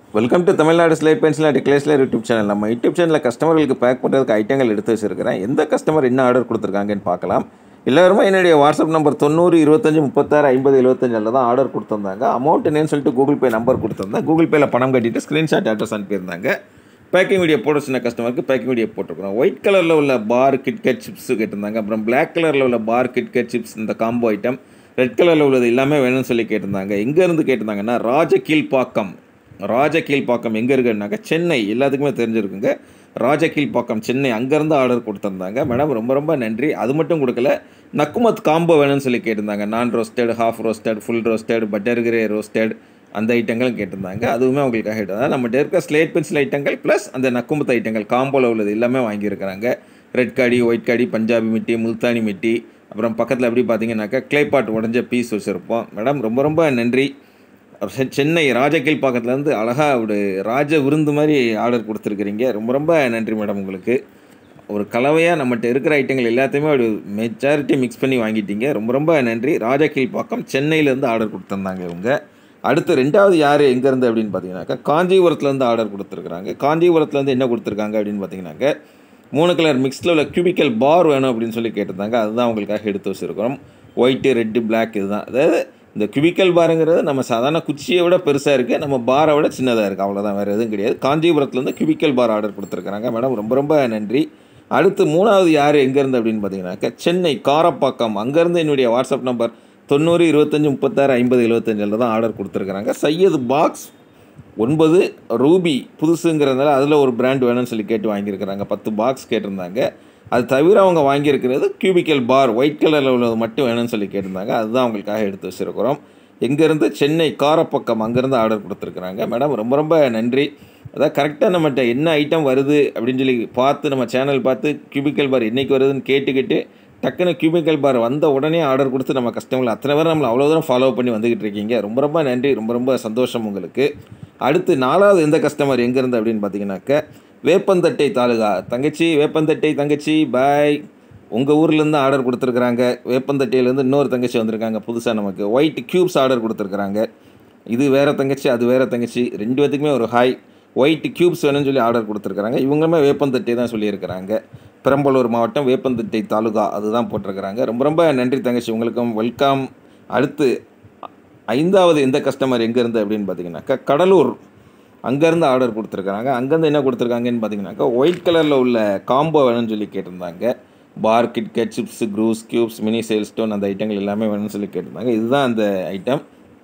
welcome to Tamil Nadu slate pencil and கிளேஸ்லர் YouTube channel நம்ம YouTube சேனலில் கஸ்டமர்களுக்கு பேக் பண்ணுறதுக்கு ஐட்டங்கள் எடுத்து வச்சிருக்கிறேன் எந்த கஸ்டமர் என்ன ஆர்டர் கொடுத்துருக்காங்கன்னு பார்க்கலாம் எல்லாருமே என்னுடைய வாட்ஸ்அப் நம்பர் தொண்ணூறு இருபத்தஞ்சி முப்பத்தாறு ஐம்பது எழுபத்தஞ்சில் தான் ஆர்டர் கொடுத்துருந்தாங்க அமௌண்ட் என்னன்னு சொல்லிட்டு கூகுள் பே நம்பர் கொடுத்துருந்தேன் கூகுள் பேயில் பணம் கட்டிட்டு ஸ்க்ரீன்ஷாட் அட்ரஸ் அனுப்பியிருந்தாங்க பேக்கிங் வீடியோ போட சின்ன கஸ்டமருக்கு பேக்கிங் வீடியோ போட்டிருக்கிறோம் ஒயிட் கலரில் உள்ள பார் கிட்கட் சிப்ஸ் கேட்டிருந்தாங்க அப்புறம் பிளாக் கலரில் உள்ள பார் கிட்கட் சிப்ஸ் இந்த காம்போ ஐட்டம் ரெட் கலரில் உள்ளது எல்லாமே வேணும்னு சொல்லி கேட்டிருந்தாங்க எங்கேருந்து கேட்டிருந்தாங்கன்னா ராஜகீழ்பாக்கம் ராஜகீழ்பாக்கம் எங்கே இருக்குன்னாக்கா சென்னை எல்லாத்துக்குமே தெரிஞ்சிருக்குங்க ராஜகீழ்பாக்கம் சென்னை அங்கேருந்து ஆர்டர் கொடுத்துருந்தாங்க மேடம் ரொம்ப ரொம்ப நன்றி அது மட்டும் கொடுக்கல நக்குமத் காம்போ வேணும்னு சொல்லி கேட்டிருந்தாங்க நான் roasted half roasted full roasted butter grey roasted அந்த ஐட்டங்களும் கேட்டிருந்தாங்க அதுவுமே அவங்களுக்காக எடுத்து அதாவது நம்மகிட்ட இருக்க ஸ்லேட் பென்சில் ஐட்டங்கள் ப்ளஸ் அந்த நக்குமத் ஐட்டங்கள் காம்போவில் உள்ளது எல்லாமே வாங்கியிருக்கிறாங்க ரெட் காடி ஒயிட் காடி பஞ்சாபி மிட்டி முல்தானி மிட்டி அப்புறம் பக்கத்தில் எப்படி பார்த்தீங்கன்னாக்கா கிளேபாட் உடஞ்ச பீஸ் வச்சுருப்போம் மேடம் ரொம்ப ரொம்ப நன்றி செ- சென்னை ராஜகீழ் பக்கத்துலேருந்து அழகாக ஒரு ராஜ விருந்து மாதிரி ஆர்டர் கொடுத்துருக்குறீங்க ரொம்ப ரொம்ப நன்றி மேடம் உங்களுக்கு ஒரு கலவையாக நம்மகிட்ட இருக்கிற ஐட்டங்கள் எல்லாத்தையுமே ஒரு மெஜாரிட்டி மிக்ஸ் பண்ணி வாங்கிட்டீங்க ரொம்ப ரொம்ப நன்றி ராஜகீழ் பக்கம் சென்னையிலேருந்து ஆர்டர் கொடுத்துருந்தாங்க இவங்க அடுத்து ரெண்டாவது யார் எங்கேருந்து அப்படின்னு பார்த்தீங்கன்னாக்கா காஞ்சிபுரத்துலேருந்து ஆர்டர் கொடுத்துருக்குறாங்க காஞ்சிபுரத்துலேருந்து என்ன கொடுத்துருக்காங்க அப்படின்னு பார்த்தீங்கன்னாக்கா மூணு கலர் மிக்ஸில் உள்ள கியூபிக்கல் பார் வேணும் அப்படின்னு சொல்லி கேட்டிருந்தாங்க அதுதான் அவங்களுக்காக எடுத்து வச்சுருக்கிறோம் ஒயிட்டு ரெட்டு பிளாக் இதுதான் அதாவது இந்த கியூபிக்கல் பாருங்கிறது நம்ம சாதாரண குச்சியை விட பெருசாக இருக்குது நம்ம பாரை விட சின்னதாக இருக்குது அவ்வளோதான் வேறு எதுவும் கிடையாது காஞ்சிபுரத்துலேருந்து கியூபிக்கல் பார் ஆர்டர் கொடுத்துருக்குறாங்க மேடம் ரொம்ப ரொம்ப நன்றி அடுத்து மூணாவது யார் எங்கேருந்து அப்படின்னு பார்த்தீங்கன்னாக்கா சென்னை காரப்பாக்கம் அங்கேருந்து என்னுடைய வாட்ஸ்அப் நம்பர் தொண்ணூறு இருபத்தஞ்சி முப்பத்தாறு ஐம்பது எழுபத்தஞ்சில் தான் ஆர்டர் கொடுத்துருக்குறாங்க சையது பாக்ஸ் ஒன்பது ரூபி புதுசுங்கிறதுனால அதில் ஒரு பிராண்ட் வேணும்னு சொல்லி கேட்டு வாங்கியிருக்கிறாங்க பத்து பாக்ஸ் கேட்டிருந்தாங்க அது தவிர அவங்க வாங்கியிருக்கிறது கியூபிக்கல் பார் ஒயிட் கலரில் உள்ளது மட்டும் வேணும்னு சொல்லி கேட்டிருந்தாங்க அதுதான் அவங்களுக்காக எடுத்து வச்சுருக்கிறோம் எங்கேருந்து சென்னை காரப்பக்கம் அங்கேருந்து ஆர்டர் கொடுத்துருக்குறாங்க மேடம் ரொம்ப ரொம்ப நன்றி அதான் கரெக்டாக நம்மகிட்ட என்ன ஐட்டம் வருது அப்படின்னு சொல்லி பார்த்து நம்ம சேனல் பார்த்து கியூபிக்கல் பார் என்னைக்கு வருதுன்னு கேட்டுக்கிட்டு டக்குன்னு கியூபிக்கல் பார் வந்த உடனே ஆர்டர் கொடுத்து நம்ம கஸ்டமர்கள் அத்தனை பேர் நம்மளை அவ்வளோ தூரம் ஃபாலோ பண்ணி வந்துக்கிட்டு இருக்கீங்க ரொம்ப ரொம்ப நன்றி ரொம்ப ரொம்ப சந்தோஷம் உங்களுக்கு அடுத்து நாலாவது எந்த கஸ்டமர் எங்கேருந்து அப்படின்னு பார்த்தீங்கன்னாக்க வேப்பந்தட்டை தாலுகா தங்கச்சி வேப்பந்தட்டை தங்கச்சி பாய் உங்கள் ஊர்லேருந்து ஆர்டர் கொடுத்துருக்குறாங்க வேப்பந்தட்டையிலேருந்து இன்னொரு தங்கச்சி வந்திருக்காங்க புதுசாக நமக்கு ஒயிட் க்யூப்ஸ் ஆர்டர் கொடுத்துருக்குறாங்க இது வேறு தங்கச்சி அது வேறு தங்கச்சி ரெண்டு பேத்துக்குமே ஒரு ஹாய் ஒயிட் க்யூப்ஸ் வேணும்னு சொல்லி ஆர்டர் கொடுத்துருக்குறாங்க இவங்களுமே வேப்பந்தட்டை தான் சொல்லியிருக்கிறாங்க பெரம்பலூர் மாவட்டம் வேப்பந்தட்டை தாலுகா அதுதான் போட்டிருக்கிறாங்க ரொம்ப ரொம்ப நன்றி தங்கச்சி உங்களுக்கும் வெல்கம் அடுத்து ஐந்தாவது எந்த கஸ்டமர் எங்கேருந்து அப்படின்னு பார்த்தீங்கன்னாக்கா கடலூர் அங்கேருந்து ஆர்டர் கொடுத்துருக்குறாங்க அங்கேருந்து என்ன கொடுத்துருக்காங்கன்னு பார்த்தீங்கன்னாக்கா ஒயிட் கலரில் உள்ள காம்போ வேணும்னு சொல்லி கேட்டிருந்தாங்க பார் கிட்கட் சிப்ஸ் க்ரூஸ் க்யூப்ஸ் மினி சேல் ஸ்டோன் அந்த ஐட்டங்கள் எல்லாமே வேணும்னு சொல்லி கேட்டிருந்தாங்க இதுதான் அந்த ஐட்டம்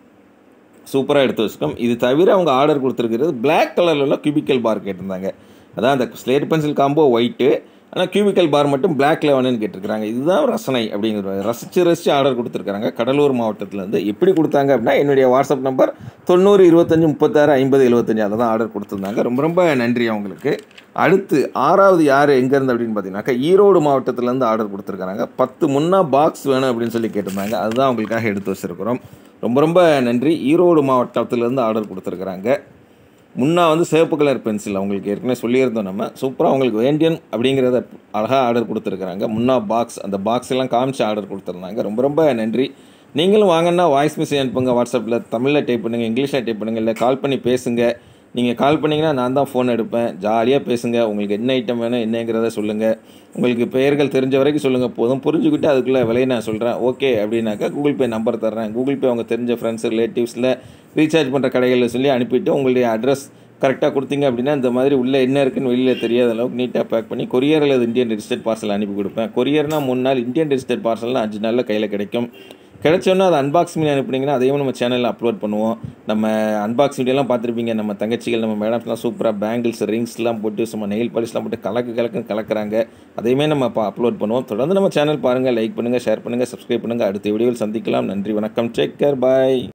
சூப்பராக எடுத்து வச்சுக்கோம் இது தவிர அவங்க ஆர்டர் கொடுத்துருக்கிறது Black கலரில் உள்ள கியூபிக்கல் பார் கேட்டிருந்தாங்க அதான் அந்த ஸ்லேட் பென்சில் காம்போ ஒயிட்டு ஆனால் கியூபிக்கல் பார் மட்டும் பிளாக்ல வேணும்னு கேட்டிருக்காங்க இதுதான் ரசனை அப்படிங்கிற ரசித்து ரசித்து ஆர்டர் கொடுத்துருக்காங்க கடலூர் மாவட்டத்துலேருந்து எப்படி கொடுத்தாங்க அப்படின்னா என்னுடைய வாட்ஸ்அப் நம்பர் தொண்ணூறு இருபத்தஞ்சி முப்பத்தாறு ஐம்பது எழுபத்தஞ்சு அதை தான் ஆர்டர் கொடுத்துருந்தாங்க ரொம்ப ரொம்ப நன்றி அவங்களுக்கு அடுத்து ஆறாவது யார் எங்கேருந்து அப்படின்னு பார்த்தீங்கன்னாக்கா ஈரோடு மாவட்டத்துலேருந்து ஆர்டர் கொடுத்துருக்காங்க பத்து முன்னா பாக்ஸ் வேணும் அப்படின்னு சொல்லி கேட்டிருந்தாங்க அதுதான் அவங்களுக்காக எடுத்து வச்சுருக்கிறோம் ரொம்ப ரொம்ப நன்றி ஈரோடு மாவட்டத்திலேருந்து ஆர்டர் கொடுத்துருக்குறாங்க முன்னா வந்து சிவப்பு கலர் பென்சில் அவங்களுக்கு ஏற்கனவே சொல்லியிருந்தோம் நம்ம சூப்பராக அவங்களுக்கு வேண்டியன் அப்படிங்கிறத அழகாக ஆர்டர் கொடுத்துருக்குறாங்க முன்னா பாக்ஸ் அந்த பாக்ஸ் எல்லாம் காமிச்சு ஆர்டர் கொடுத்துருந்தாங்க ரொம்ப ரொம்ப நன்றி நீங்களும் வாங்கன்னா வாய்ஸ் மெசேஜ் அனுப்புங்க வாட்ஸ்அப்பில் தமிழில் டைப் பண்ணுங்கள் இங்கிலீஷில் டைப் பண்ணுங்கள் இல்லை கால் பண்ணி பேசுங்க நீங்கள் கால் பண்ணிங்கன்னா நான் தான் ஃபோன் எடுப்பேன் ஜாலியாக பேசுங்க உங்களுக்கு என்ன ஐட்டம் வேணும் என்னங்கிறத சொல்லுங்கள் உங்களுக்கு பெயர்கள் தெரிஞ்ச வரைக்கும் சொல்லுங்கள் போதும் புரிஞ்சுக்கிட்டு அதுக்குள்ளே விலையை நான் சொல்கிறேன் ஓகே அப்படின்னாக்கா கூகுள் பே நம்பர் தர்றேன் கூகுள் பே அவங்க தெரிஞ்ச ஃப்ரெண்ட்ஸ் ரிலேட்டிவ்ஸில் ரீசார்ஜ் பண்ணுற கடைகளில் சொல்லி அனுப்பிட்டு உங்களுடைய அட்ரஸ் கரெக்டாக கொடுத்தீங்க அப்படின்னா இந்த மாதிரி உள்ளே என்ன இருக்குன்னு வெளியில் தெரியாத அளவுக்கு நீட்டாக பேக் பண்ணி கொரியர் அல்லது இந்தியன் ரெஜிஸ்டர்ட் பார்சல் அனுப்பி கொடுப்பேன் கொரியர்னா மூணு நாள் இந்தியன் ரெஜிஸ்டர்ட் பார்சல்னா அஞ்சு நாளில் கையில் கிடைக்கும் கிடைச்சோன்னா அதை அன்பாக்ஸ் பண்ணி அனுப்புனீங்கன்னா அதையும் நம்ம சேனலில் அப்லோட் பண்ணுவோம் நம்ம அன்பாக்ஸ் வீடியோலாம் பார்த்துருப்பீங்க நம்ம தங்கச்சிகள் நம்ம மேடம்ஸ்லாம் சூப்பராக பேங்கிள்ஸ் ரிங்ஸ்லாம் போட்டு சும்மா நெயில் பாலிஷ்லாம் போட்டு கலக்கு கலக்குன்னு கலக்குறாங்க அதையுமே நம்ம இப்போ அப்லோட் பண்ணுவோம் தொடர்ந்து நம்ம சேனல் பாருங்கள் லைக் பண்ணுங்கள் ஷேர் பண்ணுங்கள் சப்ஸ்கிரைப் பண்ணுங்கள் அடுத்த வீடியோவில் சந்திக்கலாம் நன்றி வணக்கம் டேக் கேர் பாய்